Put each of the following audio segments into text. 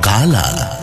ಕಾಲ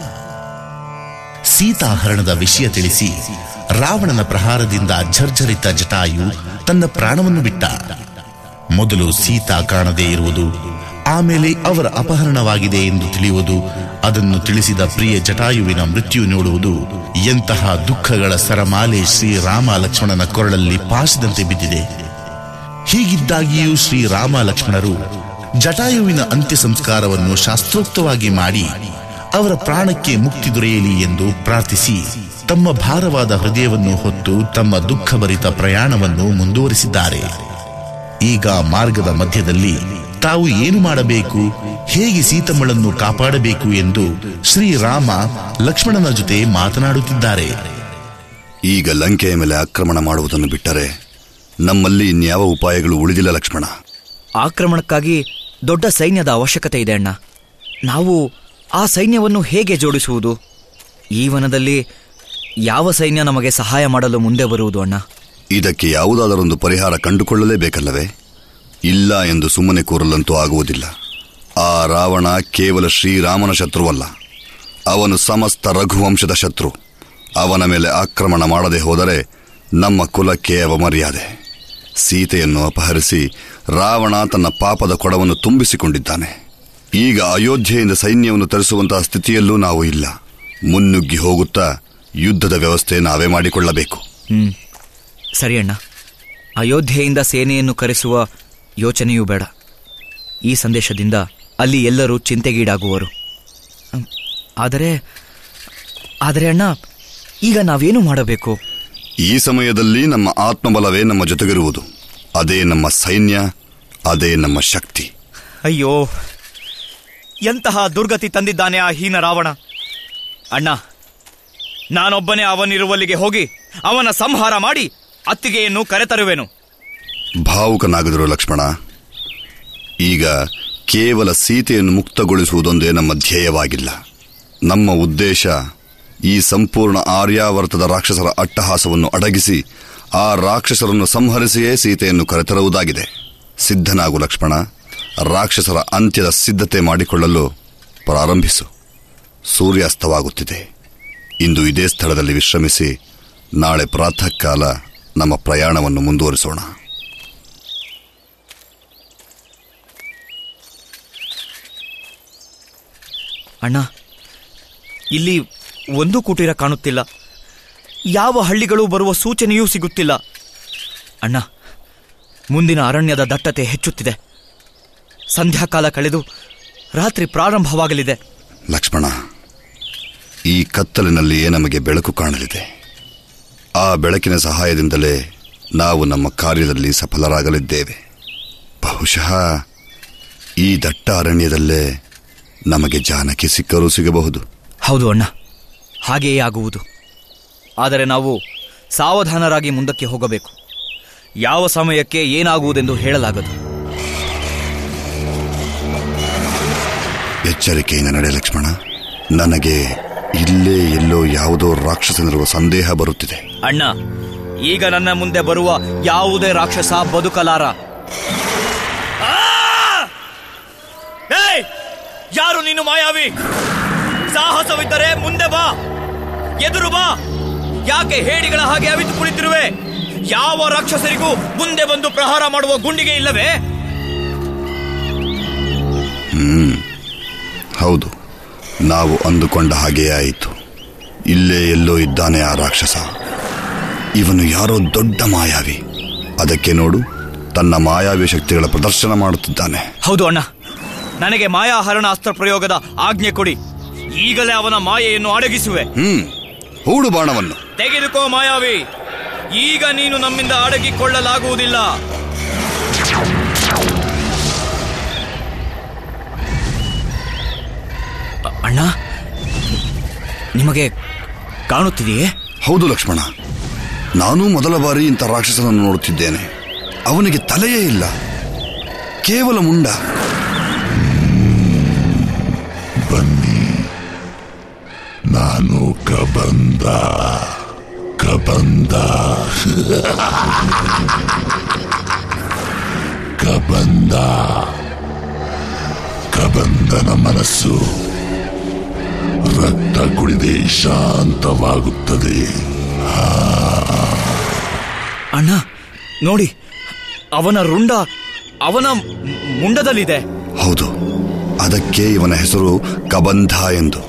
ಸೀತಾಹರಣದ ವಿಷಯ ತಿಳಿಸಿ ರಾವಣನ ಪ್ರಹಾರದಿಂದ ಝರ್ಝರಿತ ಜಟಾಯು ತನ್ನ ಪ್ರಾಣವನ್ನು ಬಿಟ್ಟ ಮೊದಲು ಸೀತಾ ಕಾಣದೇ ಇರುವುದು ಆಮೇಲೆ ಅವರ ಅಪಹರಣವಾಗಿದೆ ಎಂದು ತಿಳಿಯುವುದು ಅದನ್ನು ತಿಳಿಸಿದ ಪ್ರಿಯ ಜಟಾಯುವಿನ ಮೃತ್ಯು ನೋಡುವುದು ಎಂತಹ ದುಃಖಗಳ ಸರಮಾಲೆ ಶ್ರೀರಾಮ ಲಕ್ಷ್ಮಣನ ಕೊರಳಲ್ಲಿ ಪಾಸಿದಂತೆ ಬಿದ್ದಿದೆ ಹೀಗಿದ್ದಾಗಿಯೂ ಶ್ರೀರಾಮ ಲಕ್ಷ್ಮಣರು ಜಟಾಯುವಿನ ಅಂತ್ಯ ಸಂಸ್ಕಾರವನ್ನು ಶಾಸ್ತ್ರೋಕ್ತವಾಗಿ ಮಾಡಿ ಅವರ ಪ್ರಾಣಕ್ಕೆ ಮುಕ್ತಿ ದೊರೆಯಲಿ ಎಂದು ಪ್ರಾರ್ಥಿಸಿ ತಮ್ಮ ಭಾರವಾದ ಹೃದಯವನ್ನು ಹೊತ್ತು ತಮ್ಮ ದುಃಖಭರಿತ ಪ್ರಯಾಣವನ್ನು ಮುಂದುವರಿಸಿದ್ದಾರೆ ಈಗ ಮಾರ್ಗದ ಮಧ್ಯದಲ್ಲಿ ತಾವು ಏನು ಮಾಡಬೇಕು ಹೇಗೆ ಸೀತಮ್ಮಳನ್ನು ಕಾಪಾಡಬೇಕು ಎಂದು ಶ್ರೀರಾಮ ಲಕ್ಷ್ಮಣನ ಜೊತೆ ಮಾತನಾಡುತ್ತಿದ್ದಾರೆ ಈಗ ಲಂಕೆಯ ಮೇಲೆ ಆಕ್ರಮಣ ಮಾಡುವುದನ್ನು ಬಿಟ್ಟರೆ ನಮ್ಮಲ್ಲಿ ಇನ್ಯಾವ ಉಪಾಯಗಳು ಉಳಿದಿಲ್ಲ ಲಕ್ಷ್ಮಣ ಆಕ್ರಮಣಕ್ಕಾಗಿ ದೊಡ್ಡ ಸೈನ್ಯದ ಅವಶ್ಯಕತೆ ಇದೆ ಅಣ್ಣ ನಾವು ಆ ಸೈನ್ಯವನ್ನು ಹೇಗೆ ಜೋಡಿಸುವುದು ಈ ವನದಲ್ಲಿ ಯಾವ ಸೈನ್ಯ ನಮಗೆ ಸಹಾಯ ಮಾಡಲು ಮುಂದೆ ಬರುವುದು ಅಣ್ಣ ಇದಕ್ಕೆ ಯಾವುದಾದರೊಂದು ಪರಿಹಾರ ಕಂಡುಕೊಳ್ಳಲೇಬೇಕಲ್ಲವೇ ಇಲ್ಲ ಎಂದು ಸುಮ್ಮನೆ ಕೂರಲಂತೂ ಆಗುವುದಿಲ್ಲ ಆ ರಾವಣ ಕೇವಲ ಶ್ರೀರಾಮನ ಶತ್ರುವಲ್ಲ ಅವನು ಸಮಸ್ತ ರಘುವಂಶದ ಶತ್ರು ಅವನ ಮೇಲೆ ಆಕ್ರಮಣ ಮಾಡದೆ ಹೋದರೆ ನಮ್ಮ ಕುಲಕ್ಕೆ ಅವಮರ್ಯಾದೆ ಸೀತೆಯನ್ನು ಅಪಹರಿಸಿ ರಾವಣ ತನ್ನ ಪಾಪದ ಕೊಡವನ್ನು ತುಂಬಿಸಿಕೊಂಡಿದ್ದಾನೆ ಈಗ ಅಯೋಧ್ಯೆಯಿಂದ ಸೈನ್ಯವನ್ನು ತರಿಸುವಂತಹ ಸ್ಥಿತಿಯಲ್ಲೂ ನಾವು ಇಲ್ಲ ಮುನ್ನುಗ್ಗಿ ಹೋಗುತ್ತಾ ಯುದ್ಧದ ವ್ಯವಸ್ಥೆ ನಾವೇ ಮಾಡಿಕೊಳ್ಳಬೇಕು ಹ್ಮ್ ಸರಿ ಅಣ್ಣ ಅಯೋಧ್ಯೆಯಿಂದ ಸೇನೆಯನ್ನು ಕರೆಸುವ ಯೋಚನೆಯೂ ಬೇಡ ಈ ಸಂದೇಶದಿಂದ ಅಲ್ಲಿ ಎಲ್ಲರೂ ಚಿಂತೆಗೀಡಾಗುವರು ಹ್ಮ್, ಆದರೆ ಆದರೆ ಅಣ್ಣ ಈಗ ನಾವೇನು ಮಾಡಬೇಕು ಈ ಸಮಯದಲ್ಲಿ ನಮ್ಮ ಆತ್ಮಬಲವೇ ನಮ್ಮ ಜೊತೆಗಿರುವುದು ಅದೇ ನಮ್ಮ ಸೈನ್ಯ ಅದೇ ನಮ್ಮ ಶಕ್ತಿ ಅಯ್ಯೋ ಎಂತಹ ದುರ್ಗತಿ ತಂದಿದ್ದಾನೆ ಆ ಹೀನ ರಾವಣ ಅಣ್ಣ ನಾನೊಬ್ಬನೇ ಅವನಿರುವಲ್ಲಿಗೆ ಹೋಗಿ ಅವನ ಸಂಹಾರ ಮಾಡಿ ಅತ್ತಿಗೆಯನ್ನು ಕರೆತರುವೆನು ಭಾವುಕನಾಗದಿರೋ ಲಕ್ಷ್ಮಣ ಈಗ ಕೇವಲ ಸೀತೆಯನ್ನು ಮುಕ್ತಗೊಳಿಸುವುದೊಂದೇ ನಮ್ಮ ಧ್ಯೇಯವಾಗಿಲ್ಲ ನಮ್ಮ ಉದ್ದೇಶ ಈ ಸಂಪೂರ್ಣ ಆರ್ಯಾವರ್ತದ ರಾಕ್ಷಸರ ಅಟ್ಟಹಾಸವನ್ನು ಅಡಗಿಸಿ ಆ ರಾಕ್ಷಸರನ್ನು ಸಂಹರಿಸಿಯೇ ಸೀತೆಯನ್ನು ಕರೆತರುವುದಾಗಿದೆ ಸಿದ್ಧನಾಗು ಲಕ್ಷ್ಮಣ ರಾಕ್ಷಸರ ಅಂತ್ಯದ ಸಿದ್ಧತೆ ಮಾಡಿಕೊಳ್ಳಲು ಪ್ರಾರಂಭಿಸು ಸೂರ್ಯಾಸ್ತವಾಗುತ್ತಿದೆ ಇಂದು ಇದೇ ಸ್ಥಳದಲ್ಲಿ ವಿಶ್ರಮಿಸಿ ನಾಳೆ ಪ್ರಾತಃ ಕಾಲ ನಮ್ಮ ಪ್ರಯಾಣವನ್ನು ಮುಂದುವರಿಸೋಣ ಅಣ್ಣ ಇಲ್ಲಿ ಒಂದು ಕುಟೀರ ಕಾಣುತ್ತಿಲ್ಲ ಯಾವ ಹಳ್ಳಿಗಳು ಬರುವ ಸೂಚನೆಯೂ ಸಿಗುತ್ತಿಲ್ಲ ಅಣ್ಣ ಮುಂದಿನ ಅರಣ್ಯದ ದಟ್ಟತೆ ಹೆಚ್ಚುತ್ತಿದೆ ಸಂಧ್ಯಾಕಾಲ ಕಳೆದು ರಾತ್ರಿ ಪ್ರಾರಂಭವಾಗಲಿದೆ ಲಕ್ಷ್ಮಣ ಈ ಕತ್ತಲಿನಲ್ಲಿಯೇ ನಮಗೆ ಬೆಳಕು ಕಾಣಲಿದೆ ಆ ಬೆಳಕಿನ ಸಹಾಯದಿಂದಲೇ ನಾವು ನಮ್ಮ ಕಾರ್ಯದಲ್ಲಿ ಸಫಲರಾಗಲಿದ್ದೇವೆ ಬಹುಶಃ ಈ ದಟ್ಟ ಅರಣ್ಯದಲ್ಲೇ ನಮಗೆ ಜಾನಕಿ ಸಿಕ್ಕರೂ ಸಿಗಬಹುದು ಹೌದು ಅಣ್ಣ ಹಾಗೆಯೇ ಆಗುವುದು ಆದರೆ ನಾವು ಸಾವಧಾನರಾಗಿ ಮುಂದಕ್ಕೆ ಹೋಗಬೇಕು ಯಾವ ಸಮಯಕ್ಕೆ ಏನಾಗುವುದೆಂದು ಹೇಳಲಾಗದು ಎಚ್ಚರಿಕೆಯಿಂದ ನಡೆ ಲಕ್ಷ್ಮಣ ನನಗೆ ಇಲ್ಲೇ ಎಲ್ಲೋ ಯಾವುದೋ ರಾಕ್ಷಸನಿರುವ ಸಂದೇಹ ಬರುತ್ತಿದೆ ಅಣ್ಣ ಈಗ ನನ್ನ ಮುಂದೆ ಬರುವ ಯಾವುದೇ ರಾಕ್ಷಸ ಬದುಕಲಾರ ಯಾರು ನೀನು ಮಾಯಾವಿ ಸಾಹಸವಿದ್ದರೆ ಮುಂದೆ ಬಾ ಎದುರು ಬಾ ಯಾಕೆ ಹೇಡಿಗಳ ಹಾಗೆ ಅವಿತು ಕುಳಿತಿರುವೆ ಯಾವ ರಾಕ್ಷಸರಿಗೂ ಮುಂದೆ ಬಂದು ಪ್ರಹಾರ ಮಾಡುವ ಗುಂಡಿಗೆ ಇಲ್ಲವೇ ಹೌದು ನಾವು ಅಂದುಕೊಂಡ ಹಾಗೆಯೇ ಆಯಿತು ಇಲ್ಲೇ ಎಲ್ಲೋ ಇದ್ದಾನೆ ಆ ರಾಕ್ಷಸ ಇವನು ಯಾರೋ ದೊಡ್ಡ ಮಾಯಾವಿ ಅದಕ್ಕೆ ನೋಡು ತನ್ನ ಮಾಯಾವಿ ಶಕ್ತಿಗಳ ಪ್ರದರ್ಶನ ಮಾಡುತ್ತಿದ್ದಾನೆ ಹೌದು ಅಣ್ಣ ನನಗೆ ಮಾಯಾಹರಣ ಅಸ್ತ್ರ ಪ್ರಯೋಗದ ಆಜ್ಞೆ ಕೊಡಿ ಈಗಲೇ ಅವನ ಮಾಯೆಯನ್ನು ಅಡಗಿಸುವೆ ಹ್ಮ್ ಹೂಡು ಬಾಣವನ್ನು ತೆಗೆದುಕೋ ಮಾಯಾವಿ ಈಗ ನೀನು ನಮ್ಮಿಂದ ಅಡಗಿಕೊಳ್ಳಲಾಗುವುದಿಲ್ಲ ಅ- ಅಣ್ಣ ನಿಮಗೆ ಕಾಣುತ್ತಿದೆಯೇ ಹೌದು ಲಕ್ಷ್ಮಣ ನಾನೂ ಮೊದಲ ಬಾರಿ ಇಂಥ ರಾಕ್ಷಸನನ್ನು ನೋಡುತ್ತಿದ್ದೇನೆ ಅವನಿಗೆ ತಲೆಯೇ ಇಲ್ಲ ಕೇವಲ ಮುಂಡ ಬನ್ನಿ ನಾನು ಕಬಂದ ಕಬಂದ ಕಬಂದ ಕಬಂದನ ಮನಸ್ಸು ಕುಡಿದೇ ಶಾಂತವಾಗುತ್ತದೆ ಅಣ್ಣ ನೋಡಿ ಅವನ ರುಂಡ ಅವನ ಮ್- ಮುಂಡದಲ್ಲಿದೆ ಹೌದು ಅದಕ್ಕೆ ಇವನ ಹೆಸರು ಕಬಂಧ ಎಂದು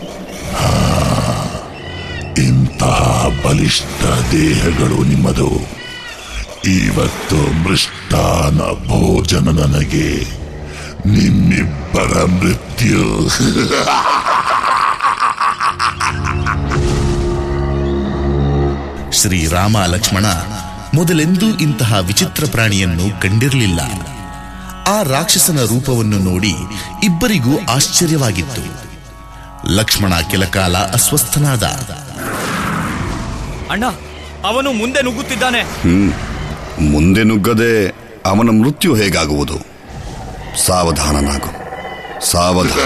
ಇಂತಹ ಬಲಿಷ್ಠ ದೇಹಗಳು ನಿಮ್ಮದು ಇವತ್ತು ಮೃಷ್ಟಾನ ಭೋಜನ ನನಗೆ ನಿಮ್ಮಿಬ್ಬರ ಮೃತ್ಯು ಶ್ರೀರಾಮ ಲಕ್ಷ್ಮಣ ಮೊದಲೆಂದೂ ಇಂತಹ ವಿಚಿತ್ರ ಪ್ರಾಣಿಯನ್ನು ಕಂಡಿರಲಿಲ್ಲ ಆ ರಾಕ್ಷಸನ ರೂಪವನ್ನು ನೋಡಿ ಇಬ್ಬರಿಗೂ ಆಶ್ಚರ್ಯವಾಗಿತ್ತು ಲಕ್ಷ್ಮಣ ಕೆಲಕಾಲ ಅಸ್ವಸ್ಥನಾದ ಅಣ್ಣ ಅವನು ಮುಂದೆ ನುಗ್ಗುತ್ತಿದ್ದಾನೆ ಮುಂದೆ ನುಗ್ಗದೆ ಅವನ ಮೃತ್ಯು ಹೇಗಾಗುವುದು ಸಾವಧಾನನಾಗು ಸಾವಧಾನ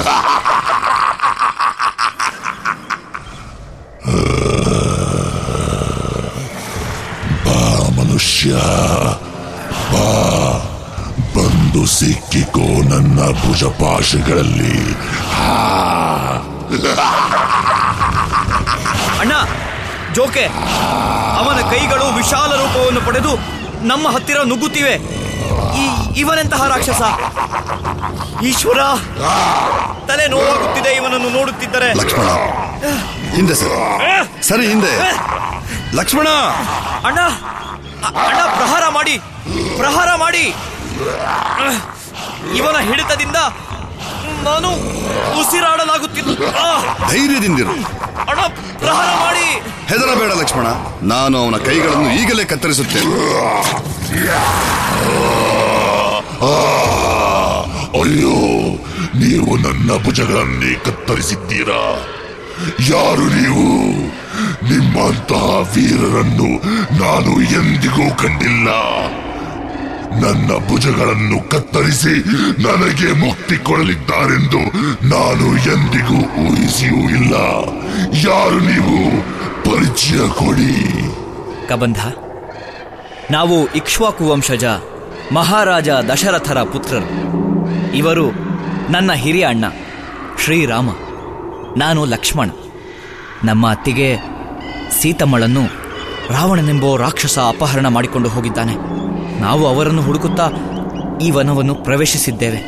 ಬಾ ಮನುಷ್ಯ ಬಾ ಬಂದು ಸಿಕ್ಕಿಕೋ ನನ್ನ ಭುಜಪಾಶಗಳಲ್ಲಿ ಅಣ್ಣ ಜೋಕೆ ಅವನ ಕೈಗಳು ವಿಶಾಲ ರೂಪವನ್ನು ಪಡೆದು ನಮ್ಮ ಹತ್ತಿರ ನುಗ್ಗುತ್ತಿವೆ ಈ ಇವನೆಂತಹ ರಾಕ್ಷಸ ಈಶ್ವರ ತಲೆ ನೋವಾಗುತ್ತಿದೆ ಇವನನ್ನು ನೋಡುತ್ತಿದ್ದರೆ ಲಕ್ಷ್ಮಣ ಹಿಂದೆ ಸರಿ ಸರಿ ಹಿಂದೆ ಲಕ್ಷ್ಮಣ ಅಣ್ಣ ಅ- ಅಣ್ಣ ಪ್ರಹಾರ ಮಾಡಿ ಪ್ರಹಾರ ಮಾಡಿ ಇವನ ಹಿಡಿತದಿಂದ ನಾನು ಉಸಿರಾಡಲಾಗುತ್ತಿದ್ದ ಆ, ಧೈರ್ಯದಿಂದಿರು ಅಣ್ಣ ಪ್ರಹಾರ ಮಾಡಿ ಹೆದರಬೇಡ ಲಕ್ಷ್ಮಣ ನಾನು ಅವನ ಕೈಗಳನ್ನು ಈಗಲೇ ಕತ್ತರಿಸುತ್ತೇನೆ ಅಯ್ಯೋ ನೀವು ನನ್ನ ಭುಜಗಳನ್ನೇ ಕತ್ತರಿಸಿದ್ದೀರಾ ಯಾರು ನೀವು ನಿಮ್ಮಂತಹ ವೀರರನ್ನು ನಾನು ಎಂದಿಗೂ ಕಂಡಿಲ್ಲ ನನ್ನ ಭುಜಗಳನ್ನು ಕತ್ತರಿಸಿ ನನಗೆ ಮುಕ್ತಿ ಕೊಡಲಿದ್ದಾರೆಂದು ನಾನು ಎಂದಿಗೂ ಊಹಿಸಿಯೂ ಇಲ್ಲ ಯಾರು ನೀವು ಪರಿಚಯ ಕೊಡಿ ಕಬಂಧ ನಾವು ಇಕ್ಷ್ವಾಕು ವಂಶಜ ಮಹಾರಾಜ ದಶರಥರ ಪುತ್ರರು ಇವರು ನನ್ನ ಹಿರಿಯ ಅಣ್ಣ ಶ್ರೀರಾಮ ನಾನು ಲಕ್ಷ್ಮಣ ನಮ್ಮ ಅತ್ತಿಗೆ ಸೀತಮ್ಮಳನ್ನು ರಾವಣನೆಂಬೋ ರಾಕ್ಷಸ ಅಪಹರಣ ಮಾಡಿಕೊಂಡು ಹೋಗಿದ್ದಾನೆ ನಾವು ಅವರನ್ನು ಹುಡುಕುತ್ತಾ ಈ ವನವನ್ನು ಪ್ರವೇಶಿಸಿದ್ದೇವೆ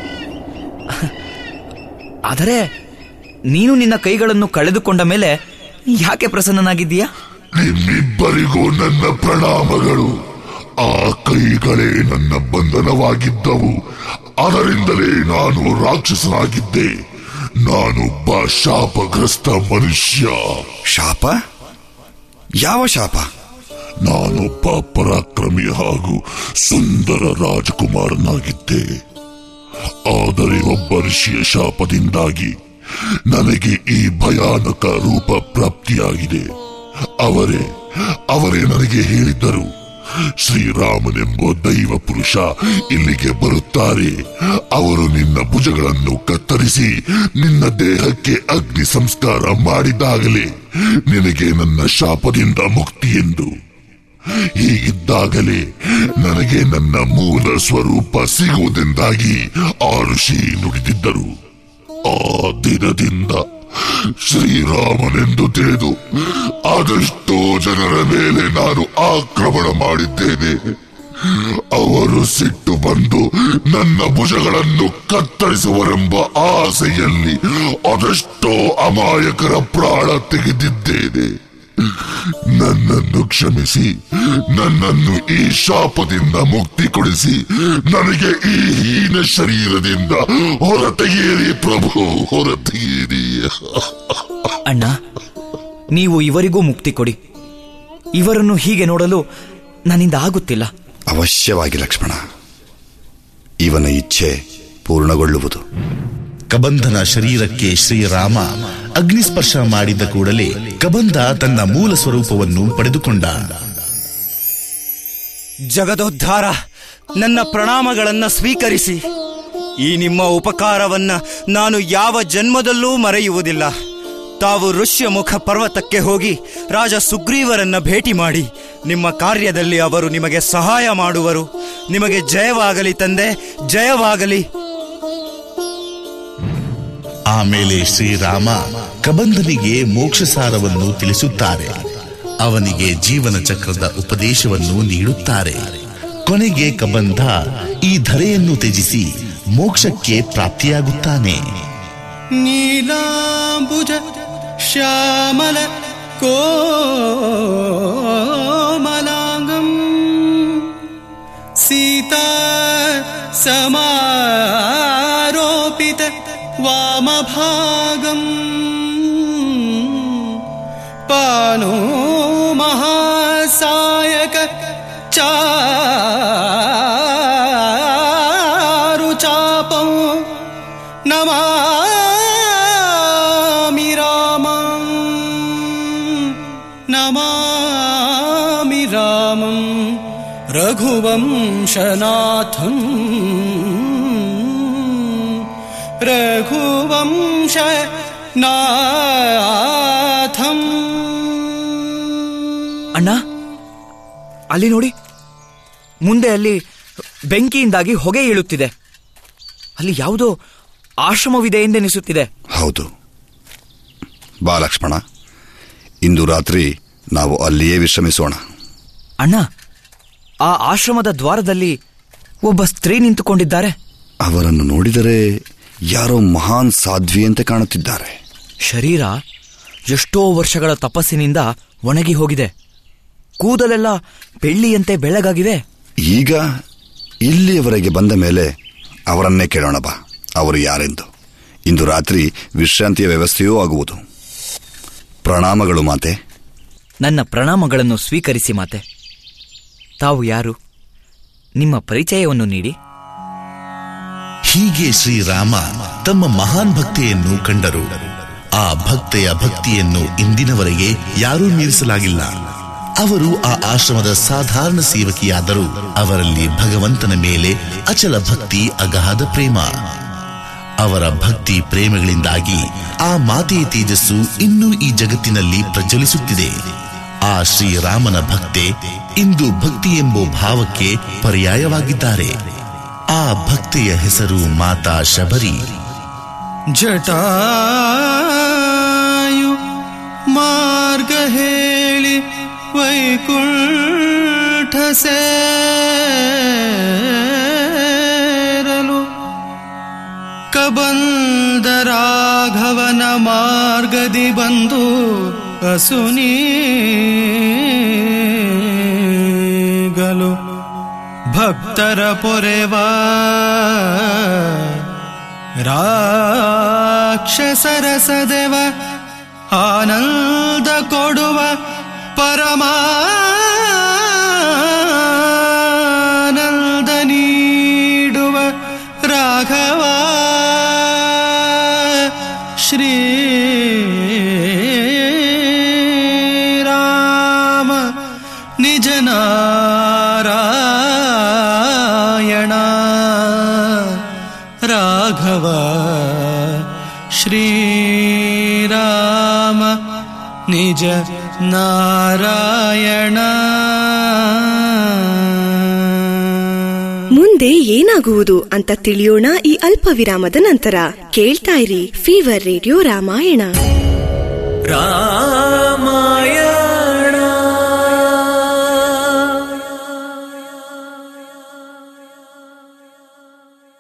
ಆದರೆ ನೀನು ನಿನ್ನ ಕೈಗಳನ್ನು ಕಳೆದುಕೊಂಡ ಮೇಲೆ ಯಾಕೆ ಪ್ರಸನ್ನನಾಗಿದ್ದೀಯಾ ನಿಮ್ಮಿಬ್ಬರಿಗೂ ನನ್ನ ಪ್ರಣಾಮಗಳು ಆ ಕೈಗಳೇ ನನ್ನ ಬಂಧನವಾಗಿದ್ದವು ಅದರಿಂದಲೇ ನಾನು ರಾಕ್ಷಸನಾಗಿದ್ದೆ ನಾನೊಬ್ಬ ಶಾಪಗ್ರಸ್ತ ಮನುಷ್ಯ ಶಾಪ ಯಾವ ಶಾಪ ನಾನೊಬ್ಬ ಪರಾಕ್ರಮಿ ಹಾಗೂ ಸುಂದರ ರಾಜಕುಮಾರನಾಗಿದ್ದೆ ಆದರೆ ಒಬ್ಬ ಋಷಿಯ ಶಾಪದಿಂದಾಗಿ ನನಗೆ ಈ ಭಯಾನಕ ರೂಪ ಪ್ರಾಪ್ತಿಯಾಗಿದೆ ಅವರೇ ಅವರೇ ನನಗೆ ಹೇಳಿದ್ದರು ಶ್ರೀರಾಮನೆಂಬ ದೈವ ಪುರುಷ ಇಲ್ಲಿಗೆ ಬರುತ್ತಾರೆ ಅವರು ನಿನ್ನ ಭುಜಗಳನ್ನು ಕತ್ತರಿಸಿ ನಿನ್ನ ದೇಹಕ್ಕೆ ಅಗ್ನಿ ಸಂಸ್ಕಾರ ಮಾಡಿದಾಗಲೇ ನಿನಗೆ ನನ್ನ ಶಾಪದಿಂದ ಮುಕ್ತಿ ಎಂದು ಹೀಗಿದ್ದಾಗಲೇ ನನಗೆ ನನ್ನ ಮೂಲ ಸ್ವರೂಪ ಸಿಗುವುದೆಂದಾಗಿ ಆ ಋಷಿ ನುಡಿದಿದ್ದರು ಆ ದಿನದಿಂದ ಶ್ರೀರಾಮನೆಂದು ತಿಳಿದು ಅದೆಷ್ಟೋ ಜನರ ಮೇಲೆ ನಾನು ಆಕ್ರಮಣ ಮಾಡಿದ್ದೇನೆ ಅವರು ಸಿಟ್ಟು ಬಂದು ನನ್ನ ಭುಜಗಳನ್ನು ಕತ್ತರಿಸುವರೆಂಬ ಆಸೆಯಲ್ಲಿ ಅದೆಷ್ಟೋ ಅಮಾಯಕರ ಪ್ರಾಣ ತೆಗೆದಿದ್ದೇನೆ ನನ್ನನ್ನು ಕ್ಷಮಿಸಿ ನನ್ನನ್ನು ಈ ಶಾಪದಿಂದ ಮುಕ್ತಿ ಕೊಡಿಸಿ ನನಗೆ ಈ ಹೀನ ಶರೀರದಿಂದ ಹೊರತೆಗೆಯಿರಿ ಪ್ರಭು ಹೊರತೆಗೆಯಿರಿ ಅಣ್ಣ ನೀವು ಇವರಿಗೂ ಮುಕ್ತಿ ಕೊಡಿ ಇವರನ್ನು ಹೀಗೆ ನೋಡಲು ನನ್ನಿಂದ ಆಗುತ್ತಿಲ್ಲ ಅವಶ್ಯವಾಗಿ ಲಕ್ಷ್ಮಣ ಇವನ ಇಚ್ಛೆ ಪೂರ್ಣಗೊಳ್ಳುವುದು ಕಬಂಧನ ಶರೀರಕ್ಕೆ ಶ್ರೀರಾಮ ಅಗ್ನಿಸ್ಪರ್ಶ ಮಾಡಿದ ಕೂಡಲೇ ಕಬಂಧ ತನ್ನ ಮೂಲ ಸ್ವರೂಪವನ್ನು ಪಡೆದುಕೊಂಡ ಜಗದೋದ್ಧಾರ ನನ್ನ ಪ್ರಣಾಮಗಳನ್ನ ಸ್ವೀಕರಿಸಿ ಈ ನಿಮ್ಮ ಉಪಕಾರವನ್ನ ನಾನು ಯಾವ ಜನ್ಮದಲ್ಲೂ ಮರೆಯುವುದಿಲ್ಲ ತಾವು ಋಷ್ಯಮುಖ ಪರ್ವತಕ್ಕೆ ಹೋಗಿ ರಾಜ ಸುಗ್ರೀವರನ್ನ ಭೇಟಿ ಮಾಡಿ ನಿಮ್ಮ ಕಾರ್ಯದಲ್ಲಿ ಅವರು ನಿಮಗೆ ಸಹಾಯ ಮಾಡುವರು ನಿಮಗೆ ಜಯವಾಗಲಿ ತಂದೆ ಜಯವಾಗಲಿ ಆಮೇಲೆ ಶ್ರೀರಾಮ ಕಬಂಧನಿಗೆ ಮೋಕ್ಷ ಸಾರವನ್ನು ತಿಳಿಸುತ್ತಾರೆ ಅವನಿಗೆ ಜೀವನ ಚಕ್ರದ ಉಪದೇಶವನ್ನು ನೀಡುತ್ತಾರೆ ಕೊನೆಗೆ ಕಬಂಧ ಈ ಧರೆಯನ್ನು ತ್ಯಜಿಸಿ ಮೋಕ್ಷಕ್ಕೆ ಪ್ರಾಪ್ತಿಯಾಗುತ್ತಾನೆ नीलाम्बुज श्यामल कोमलाङ्गम् सीता समारोपित वामभागम् पानो महासायक चारुचापौ नमामि रामम् नमामि रामम् रघुवंशनाथम् रघुवंशनाथम् ಅಣ್ಣ ಅಲ್ಲಿ ನೋಡಿ ಮುಂದೆ ಅಲ್ಲಿ ಬೆಂಕಿಯಿಂದಾಗಿ ಹೊಗೆ ಏಳುತ್ತಿದೆ ಅಲ್ಲಿ ಯಾವುದೋ ಆಶ್ರಮವಿದೆ ಎಂದೆನಿಸುತ್ತಿದೆ ಹೌದು ಬಾ ಲಕ್ಷ್ಮಣ ಇಂದು ರಾತ್ರಿ ನಾವು ಅಲ್ಲಿಯೇ ವಿಶ್ರಮಿಸೋಣ ಅಣ್ಣ ಆ ಆಶ್ರಮದ ದ್ವಾರದಲ್ಲಿ ಒಬ್ಬ ಸ್ತ್ರೀ ನಿಂತುಕೊಂಡಿದ್ದಾರೆ ಅವರನ್ನು ನೋಡಿದರೆ ಯಾರೋ ಮಹಾನ್ ಸಾಧ್ವಿಯಂತೆ ಕಾಣುತ್ತಿದ್ದಾರೆ ಶರೀರ ಎಷ್ಟೋ ವರ್ಷಗಳ ತಪಸ್ಸಿನಿಂದ ಒಣಗಿ ಹೋಗಿದೆ ಕೂದಲೆಲ್ಲ ಬೆಳ್ಳಿಯಂತೆ ಬೆಳ್ಳಗಾಗಿವೆ ಈಗ ಇಲ್ಲಿಯವರೆಗೆ ಬಂದ ಮೇಲೆ ಅವರನ್ನೇ ಕೇಳೋಣ ಬಾ ಅವರು ಯಾರೆಂದು ಇಂದು ರಾತ್ರಿ ವಿಶ್ರಾಂತಿಯ ವ್ಯವಸ್ಥೆಯೂ ಆಗುವುದು ಪ್ರಣಾಮಗಳು ಮಾತೆ ನನ್ನ ಪ್ರಣಾಮಗಳನ್ನು ಸ್ವೀಕರಿಸಿ ಮಾತೆ ತಾವು ಯಾರು ನಿಮ್ಮ ಪರಿಚಯವನ್ನು ನೀಡಿ ಹೀಗೆ ಶ್ರೀರಾಮ ತಮ್ಮ ಮಹಾನ್ ಭಕ್ತಿಯನ್ನು ಕಂಡರು ಆ ಭಕ್ತೆಯ ಭಕ್ತಿಯನ್ನು ಇಂದಿನವರೆಗೆ ಯಾರೂ ಮೀರಿಸಲಾಗಿಲ್ಲ ಅವರು ಆ ಆಶ್ರಮದ ಸಾಧಾರಣ ಸೇವಕಿಯಾದರೂ ಅವರಲ್ಲಿ ಭಗವಂತನ ಮೇಲೆ ಅಚಲ ಭಕ್ತಿ ಅಗಾಧ ಪ್ರೇಮ ಅವರ ಭಕ್ತಿ ಪ್ರೇಮಗಳಿಂದಾಗಿ ಆ ಮಾತೆಯ ತೇಜಸ್ಸು ಇನ್ನೂ ಈ ಜಗತ್ತಿನಲ್ಲಿ ಪ್ರಜ್ವಲಿಸುತ್ತಿದೆ ಆ ಶ್ರೀರಾಮನ ಭಕ್ತೆ ಇಂದು ಭಕ್ತಿ ಎಂಬ ಭಾವಕ್ಕೆ ಪರ್ಯಾಯವಾಗಿದ್ದಾರೆ ಆ ಭಕ್ತೆಯ ಹೆಸರು ಮಾತಾ ಶಬರಿ ಜಟಾಯು ಮಾರ್ಗ ಹೇಳಿ ವೈಕುಂಠ ಸೇರಲು ಕಬಂದ ರಾಘವನ ಮಾರ್ಗದಿ ಬಂದು ಅಸುನೀಗಲು ಭಕ್ತರ ಪೊರೆವಾ ರಾಕ್ಷಸರಸದೆವ ಆನಂದ ಕೊಡುವ ಪರಮಾನಂದ ನೀಡುವ ರಾಘವ ಶ್ರೀ ರಾಮ ನಿಜ ನಾರಾಯಣ ರಾಘವ ಶ್ರೀರಾಮ ನಿಜ ನಾರಾಯಣ ಮುಂದೆ ಏನಾಗುವುದು ಅಂತ ತಿಳಿಯೋಣ ಈ ಅಲ್ಪ ವಿರಾಮದ ನಂತರ ಕೇಳ್ತಾ ಇರಿ ಫೀವರ್ ರೇಡಿಯೋ ರಾಮಾಯಣ ರಾಮ